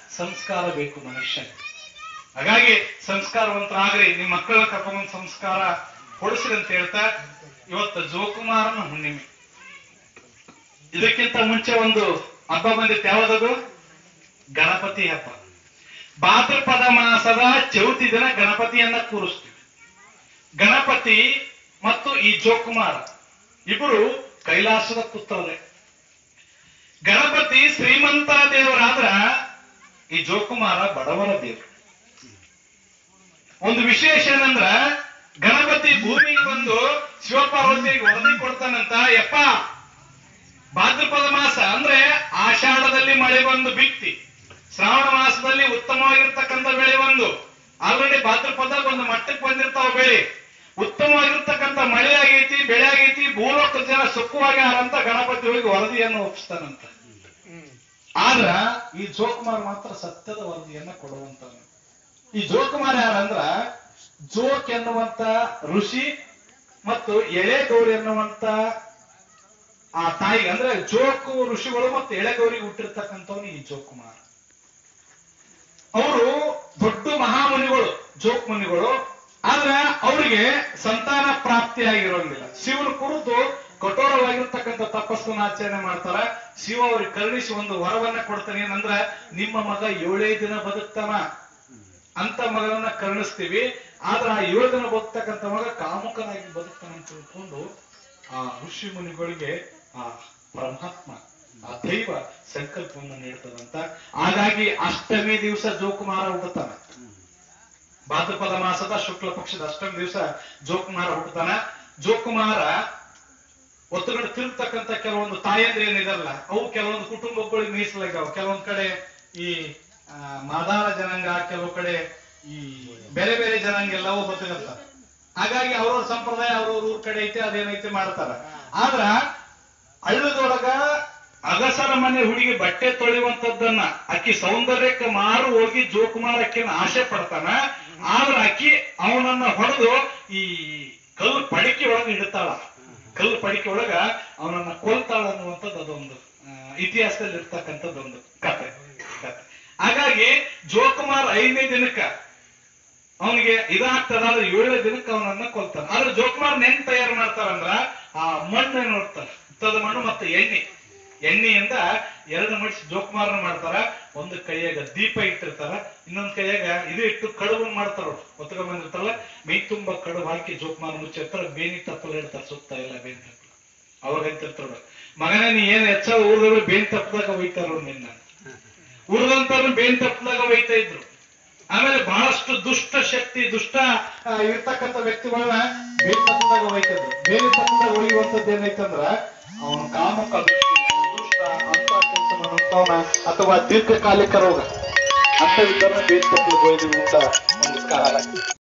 ಸಂಸ್ಕಾರ ಬೇಕು ಮನುಷ್ಯ ಹಾಗಾಗಿ ಸಂಸ್ಕಾರವಂತರಾಗ್ರಿ ನಿಮ್ಮ ಮಕ್ಕಳನ್ನ ಕರ್ಕೊಂಡ್ ಸಂಸ್ಕಾರ ಕೊಡಿಸ್ರಿ ಅಂತ ಹೇಳ್ತಾ ಇವತ್ತು ಜೋಕುಮಾರನ ಹುಣ್ಣಿಮೆ ಇದಕ್ಕಿಂತ ಮುಂಚೆ ಒಂದು ಹಬ್ಬ ಬಂದಿತ್ತು ಯಾವ್ದದು ಗಣಪತಿ ಹಬ್ಬ ಭಾದ್ರಪದ ಮಾಸದ ಚೌತಿ ದಿನ ಗಣಪತಿಯನ್ನ ಕೂರಿಸ್ತೀವಿ ಗಣಪತಿ ಮತ್ತು ಈ ಜೋಕುಮಾರ ಇಬ್ಬರು ಕೈಲಾಸದ ಪುತ್ರರೇ ಗಣಪತಿ ಶ್ರೀಮಂತ ದೇವರಾದ್ರ ಈ ಜೋಕುಮಾರ ಬಡವರ ದೇವರು ಒಂದು ವಿಶೇಷ ಏನಂದ್ರ ಗಣಪತಿ ಭೂಮಿಗೆ ಬಂದು ಶಿವಪಾರ್ವತಿಗೆ ವರದಿ ಕೊಡ್ತಾನಂತ ಯಪ್ಪ ಭಾದ್ರಪದ ಮಾಸ ಅಂದ್ರೆ ಆಷಾಢದಲ್ಲಿ ಮಳೆ ಬಂದು ಬಿತ್ತಿ ಶ್ರಾವಣ ಮಾಸದಲ್ಲಿ ಉತ್ತಮವಾಗಿರ್ತಕ್ಕಂಥ ಬೆಳೆ ಬಂದು ಆಲ್ರೆಡಿ ಭಾದ್ರಪದ ಒಂದು ಮಟ್ಟಕ್ಕೆ ಬಂದಿರ್ತಾವ ಬೆಳೆ ಉತ್ತಮವಾಗಿರ್ತಕ್ಕಂಥ ಮಳೆ ಆಗೈತಿ ಬೆಳೆ ಆಗೈತಿ ಭೂಲೋಕದ ಜನ ಸುಖವಾಗಿ ಅಂತ ಗಣಪತಿ ಹೋಗಿ ವರದಿಯನ್ನು ಒಪ್ಪಿಸ್ತಾನಂತ ಆದ್ರ ಈ ಜೋಕುಮಾರ್ ಮಾತ್ರ ಸತ್ಯದ ವರದಿಯನ್ನ ಕೊಡುವಂತವನು ಈ ಜೋಕುಮಾರ್ ಯಾರಂದ್ರ ಜೋಕ್ ಎನ್ನುವಂತ ಋಷಿ ಮತ್ತು ಎಳೆ ಗೌರಿ ಎನ್ನುವಂತ ಆ ತಾಯಿ ಅಂದ್ರೆ ಜೋಕು ಋಷಿಗಳು ಮತ್ತು ಎಳೆಗೌರಿಗೆ ಹುಟ್ಟಿರ್ತಕ್ಕಂಥವ್ನು ಈ ಜೋಕುಮಾರ್ ಅವರು ದೊಡ್ಡ ಮಹಾಮುನಿಗಳು ಜೋಕ್ ಮುನಿಗಳು ಆದ್ರೆ ಅವರಿಗೆ ಸಂತಾನ ಪ್ರಾಪ್ತಿ ಆಗಿರೋಂಗಿಲ್ಲ ಶಿವನ ಕುರಿತು ಕಠೋರವಾಗಿರ್ತಕ್ಕಂಥ ತಪಸ್ಸನ್ನ ಆಚರಣೆ ಮಾಡ್ತಾರ ಶಿವ ಅವ್ರಿಗೆ ಕರುಣಿಸಿ ಒಂದು ವರವನ್ನ ಕೊಡ್ತಾನೆ ಏನಂದ್ರ ನಿಮ್ಮ ಮಗ ಏಳೇ ದಿನ ಬದುಕ್ತಾನ ಅಂತ ಮಗನನ್ನ ಕರುಣಿಸ್ತೀವಿ ಆದ್ರೆ ಆ ಏಳು ದಿನ ಬದುಕ್ತಕ್ಕಂಥ ಮಗ ಕಾಮುಕನಾಗಿ ಬದುಕ್ತಾನೆ ಅಂತ ತಿಳ್ಕೊಂಡು ಆ ಋಷಿ ಮುನಿಗಳಿಗೆ ಆ ಪರಮಾತ್ಮ ಆ ದೈವ ಸಂಕಲ್ಪವನ್ನು ನೀಡ್ತದಂತ ಹಾಗಾಗಿ ಅಷ್ಟಮಿ ದಿವಸ ಜೋಕುಮಾರ ಹುಟ್ಟುತ್ತಾನ ಭಾದ್ರಪದ ಮಾಸದ ಶುಕ್ಲ ಪಕ್ಷದ ಅಷ್ಟಮಿ ದಿವಸ ಜೋಕುಮಾರ ಹುಟ್ಟುತ್ತಾನ ಜೋಕುಮಾರ ಒತ್ತುಗಡೆ ತಿರುಗ್ತಕ್ಕಂಥ ಕೆಲವೊಂದು ತಾಯಂದ್ರೆ ಏನಿದಲ್ಲ ಅವು ಕೆಲವೊಂದು ಕುಟುಂಬಗಳಿಗೆ ಮೀಸಲಾಗ್ಯಾವ ಕೆಲವೊಂದ್ ಕಡೆ ಈ ಆ, ಮಾದಾರ ಜನಾಂಗ ಕೆಲವು ಕಡೆ ಈ ಬೇರೆ ಬೇರೆ ಜನಾಂಗ ಎಲ್ಲವೂ ಗೊತ್ತಿರ್ತಾರೆ ಹಾಗಾಗಿ ಅವ್ರವ್ರ ಸಂಪ್ರದಾಯ ಅವ್ರವ್ರ ಊರ್ ಕಡೆ ಐತೆ ಅದೇನೈತೆ ಮಾಡ್ತಾರ ಆದ್ರ ಹಳ್ಳದೊಳಗ ಅಗಸರ ಮನೆ ಹುಡುಗಿ ಬಟ್ಟೆ ತೊಳೆಯುವಂತದ್ದನ್ನ ಅಕ್ಕಿ ಸೌಂದರ್ಯಕ್ಕೆ ಮಾರು ಹೋಗಿ ಜೋಕುಮಾರ್ ಅಕ್ಕಿನ ಆಸೆ ಪಡ್ತಾನ ಆದ್ರ ಅಕ್ಕಿ ಅವನನ್ನ ಹೊಡೆದು ಈ ಕಲ್ಲು ಪಡಿಕೆ ಒಳಗೆ ಇಡ್ತಾಳ ಕಲ್ಲು ಪಡಿಕೆ ಒಳಗ ಅವನನ್ನ ಕೊಲ್ತಾಳ ಅನ್ನುವಂಥದ್ದು ಅದೊಂದು ಆ, ಇತಿಹಾಸದಲ್ಲಿ ಇರ್ತಕ್ಕಂಥದ್ದೊಂದು ಕತೆ ಕತೆ ಹಾಗಾಗಿ ಜೋಕುಮಾರ್ ಐದನೇ ದಿನಕ್ಕ ಅವನಿಗೆ ಇದಾಗ್ತದ ಆದ್ರೆ ಏಳನೇ ದಿನಕ್ಕೆ ಅವನನ್ನ ಕೊಲ್ತಾನ ಆದ್ರೆ ಜೋಕುಮಾರ್ ನೆನ್ ತಯಾರು ಮಾಡ್ತಾರಂದ್ರ ಆ ಮಣ್ಣು ನೋಡ್ತಾರ ಹುತ್ತದ ಮಣ್ಣು ಮತ್ತೆ ಎಣ್ಣೆ ಎಣ್ಣೆಯಿಂದ ಎರಡು ಮಡಿಸಿ ಜೋಕುಮಾರನ ಮಾಡ್ತಾರ ಒಂದು ಕೈಯಾಗ ದೀಪ ಇಟ್ಟಿರ್ತಾರ ಇನ್ನೊಂದ್ ಕೈಯಾಗ ಇದು ಇಟ್ಟು ಕಡುಬನ್ ಮಾಡ್ತಾರ ಅವ್ರು ಒತ್ತಕೊಂಡ್ ಬಂದಿರ್ತಾರಲ್ಲ ಮೈ ತುಂಬಾ ಕಡುಬು ಹಾಕಿ ಜೋಕುಮಾರ ಮುಚ್ಚಿರ್ತಾರ ಬೇನಿ ತಪ್ಪಲ ಇಡ್ತಾರ ಸುತ್ತ ಎಲ್ಲ ಬೇನಿ ತಪ್ಪಲ ಅವಾಗ ಅಂತಿರ್ತಾರ ಮಗನೇ ನೀ ಏನ್ ಹೆಚ್ಚ ಊರದವ್ರು ಬೇನ್ ತಪ್ಪದಾಗ ಒಯ್ತಾರ ನಿನ್ನ ಉಳಿದಂತವ್ರು ಬೇನ್ ತಪ್ಪದಾಗ ಒಯ್ತಾ ಇದ್ರು ಆಮೇಲೆ ಬಹಳಷ್ಟು ದುಷ್ಟ ಶಕ್ತಿ ದುಷ್ಟ ಆ, ಇರ್ತಕ್ಕಂಥ ವ್ಯಕ್ತಿಗಳನ್ನ ಬೇನ್ ತಪ್ಪದಾಗ ಒಯ್ತಿದ್ರು ಬೇರೆ ತಪ್ಪದಾಗ ಒಯ್ಯುವಂತದ್ದು ಏನೈತಂದ್ರ ಅವನ ಕಾಮಕ ದೃಷ್ಟಿ ದುಷ್ಟ ಅಂತ ಕೆಲಸ ಮಾಡುವಂತವನ ಅಥವಾ ದೀರ್ಘಕಾಲಿಕ ರೋಗ ಅಂತವಿದ್ದನ್ನ ಬೇನ್ ತಪ್ಪದಾಗ ಒಯ್ದು ಅಂತ ಒಂದು ಕಾಲ